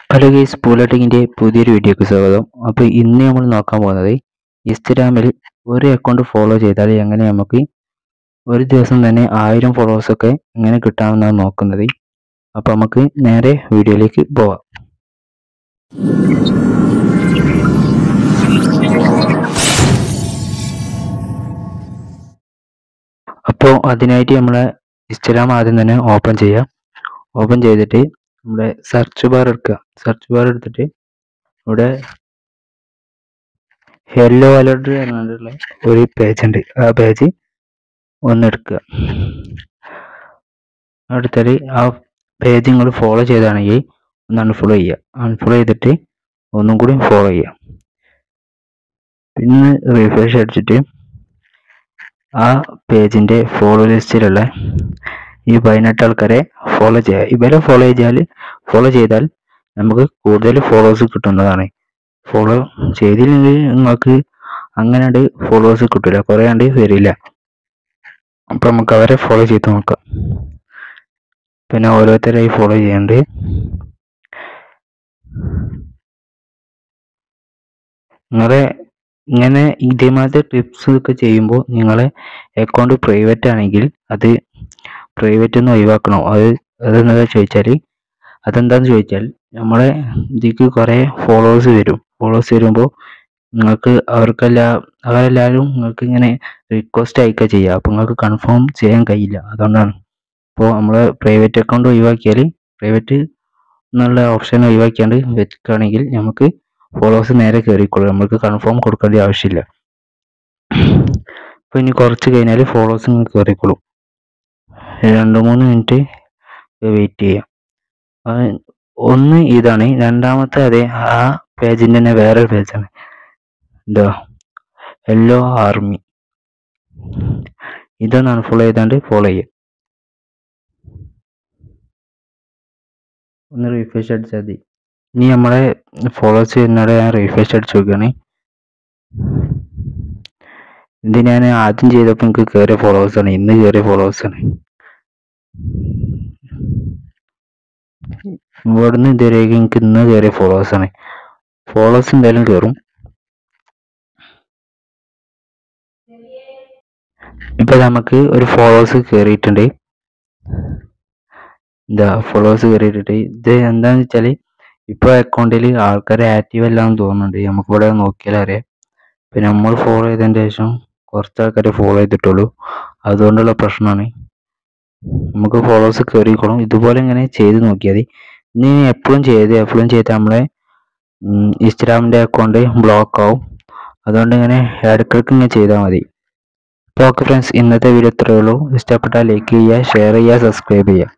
hello guys പൂലട്ടിങ്ങിൻ്റെ പുതിയൊരു വീഡിയോക്ക് സ്വാഗതം അപ്പോൾ ഇന്ന് നമ്മൾ നോക്കാൻ പോകുന്നത് ഇൻസ്റ്റഗ്രാമിൽ ഒരു അക്കൗണ്ട് ഫോളോ ചെയ്താൽ എങ്ങനെ നമുക്ക് ഒരു ദിവസം തന്നെ ആയിരം ഫോളോവേഴ്സൊക്കെ എങ്ങനെ കിട്ടാമെന്നാണ് നോക്കുന്നത് അപ്പോൾ നമുക്ക് നേരെ വീഡിയോയിലേക്ക് പോവാം അപ്പോൾ അതിനായിട്ട് നമ്മളെ ഇൻസ്റ്റഗ്രാം ആദ്യം തന്നെ ഓപ്പൺ ചെയ്യാം ഓപ്പൺ ചെയ്തിട്ട് നമ്മുടെ സെർച്ച് ബാർ എടുക്കുക സെർച്ച് ബാർ എടുത്തിട്ട് ഇവിടെ യെല്ലോ അലർട്ട് പറഞ്ഞിട്ടുള്ള ഒരു പേജ് ഉണ്ട് ആ പേജ് ഒന്ന് എടുക്കുക എടുത്താൽ ആ പേജ് നിങ്ങൾ ഫോളോ ചെയ്താണെങ്കിൽ ഒന്ന് അൺഫോളോ ചെയ്യുക അൺഫോളോ ചെയ്തിട്ട് ഒന്നും കൂടി ഫോളോ ചെയ്യുക പിന്നെ റിഫ്രഷ് അടിച്ചിട്ട് ആ പേജിൻ്റെ ഫോളോ ലിസ്റ്റിലുള്ള ഈ പതിനെട്ട് ആൾക്കാരെ ഫോളോ ചെയ്യുക ഇവരെ ഫോളോ ചെയ്താൽ ഫോളോ ചെയ്താൽ നമുക്ക് കൂടുതൽ ഫോളോവേഴ്സ് കിട്ടുന്നതാണ് ഫോളോ ചെയ്തില്ലെങ്കിൽ നിങ്ങൾക്ക് അങ്ങനെ ഫോളോവേഴ്സ് കിട്ടില്ല കുറേ കണ്ട് വരില്ല അപ്പം നമുക്ക് അവരെ ഫോളോ ചെയ്ത് നോക്കാം പിന്നെ ഓരോരുത്തരായി ഫോളോ ചെയ്യണ്ട് നിങ്ങളെ ഇങ്ങനെ ഇതേമാതിരി ടിപ്സ് ഒക്കെ ചെയ്യുമ്പോൾ നിങ്ങളെ അക്കൗണ്ട് പ്രൈവറ്റ് ആണെങ്കിൽ അത് പ്രൈവറ്റ് ഒന്ന് ഒഴിവാക്കണം അത് അതെന്താ ചോദിച്ചാൽ അതെന്താന്ന് ചോദിച്ചാൽ നമ്മളെ ഇതിക്ക് കുറേ ഫോളോവേഴ്സ് വരും ഫോളോവേഴ്സ് വരുമ്പോൾ നിങ്ങൾക്ക് അവർക്കെല്ലാം അവരെല്ലാവരും നിങ്ങൾക്ക് ഇങ്ങനെ റിക്വസ്റ്റ് അയക്കുക ചെയ്യുക അപ്പോൾ നിങ്ങൾക്ക് കൺഫേം ചെയ്യാൻ കഴിയില്ല അതുകൊണ്ടാണ് അപ്പോൾ നമ്മൾ പ്രൈവറ്റ് അക്കൗണ്ട് ഒഴിവാക്കിയാൽ പ്രൈവറ്റ് എന്നുള്ള ഓപ്ഷൻ ഒഴിവാക്കിയാണ്ട് വെക്കുകയാണെങ്കിൽ നമുക്ക് ഫോളോവേഴ്സ് നേരെ കയറിക്കോളും നമുക്ക് കൺഫേം കൊടുക്കേണ്ട ആവശ്യമില്ല അപ്പോൾ ഇനി കുറച്ച് കഴിഞ്ഞാൽ ഫോളോവേഴ്സ് നിങ്ങൾക്ക് കയറിക്കോളും രണ്ട് മൂന്ന് മിനിറ്റ് വെയിറ്റ് ചെയ്യാം ഒന്ന് ഇതാണ് രണ്ടാമത്തെ അതെ ആ പേജിൻ്റെ തന്നെ വേറൊരു പേജാണ് എന്താ യെല്ലോ ആർമി ഇതൊന്ന് അൺഫോളോ ചെയ്താണ്ട് ഫോളോ ചെയ്യാം ഒന്ന് റീഫ്രഷ് അടിച്ചാൽ മതി ഇനി നമ്മളെ ഫോളോവേഴ്സ് ചെയ്യുന്നവിടെ ഞാൻ റീഫ്രഷ് അടിച്ച് നോക്കുകയാണ് ഇത് ഞാൻ ആദ്യം ചെയ്തപ്പോൾ എനിക്ക് കയറിയ ഫോളോവേഴ്സാണ് ഇന്ന് കയറിയ ഫോളോവേഴ്സാണ് ഇവിടുന്ന് ഇതുവരെയൊക്കെ എനിക്ക് ഇന്ന് കയറിയ ഫോളോവേഴ്സാണ് ഫോളോവേഴ്സ് എന്തായാലും കയറും ഇപ്പൊ നമുക്ക് ഒരു ഫോളോവേഴ്സ് കയറിയിട്ടുണ്ട് എന്താ ഫോളോവേഴ്സ് കയറിയിട്ടുണ്ട് ഇത് എന്താന്ന് വെച്ചാല് ഇപ്പൊ അക്കൗണ്ടിൽ ആൾക്കാർ ആക്റ്റീവ് അല്ലാന്ന് തോന്നുന്നുണ്ട് നമുക്ക് ഇവിടെ നോക്കിയാൽ അറിയാം പിന്നെ നമ്മൾ ഫോളോ ചെയ്തതിന് ശേഷം കുറച്ച് ആൾക്കാരെ ഫോളോ ചെയ്തിട്ടുള്ളൂ അതുകൊണ്ടുള്ള പ്രശ്നമാണ് നമുക്ക് ഫോളോവേഴ്സ് കയറിക്കോളും ഇതുപോലെ ഇങ്ങനെ ചെയ്ത് നോക്കിയാൽ മതി ഇനി എപ്പോഴും ചെയ്ത് എപ്പോഴും ചെയ്ത് നമ്മളെ ഇൻസ്റ്റാഗ്രാമിൻ്റെ അക്കൗണ്ട് ബ്ലോക്ക് ആവും അതുകൊണ്ട് ഇങ്ങനെ ഇടയ്ക്കിടയ്ക്ക് ഇങ്ങനെ ചെയ്താൽ മതി അപ്പോൾ ഓക്കെ ഫ്രണ്ട്സ് ഇന്നത്തെ വീഡിയോ ഇത്രയേ ഉള്ളൂ ഇഷ്ടപ്പെട്ടാൽ ലൈക്ക് ചെയ്യുക ഷെയർ ചെയ്യുക സബ്സ്ക്രൈബ് ചെയ്യുക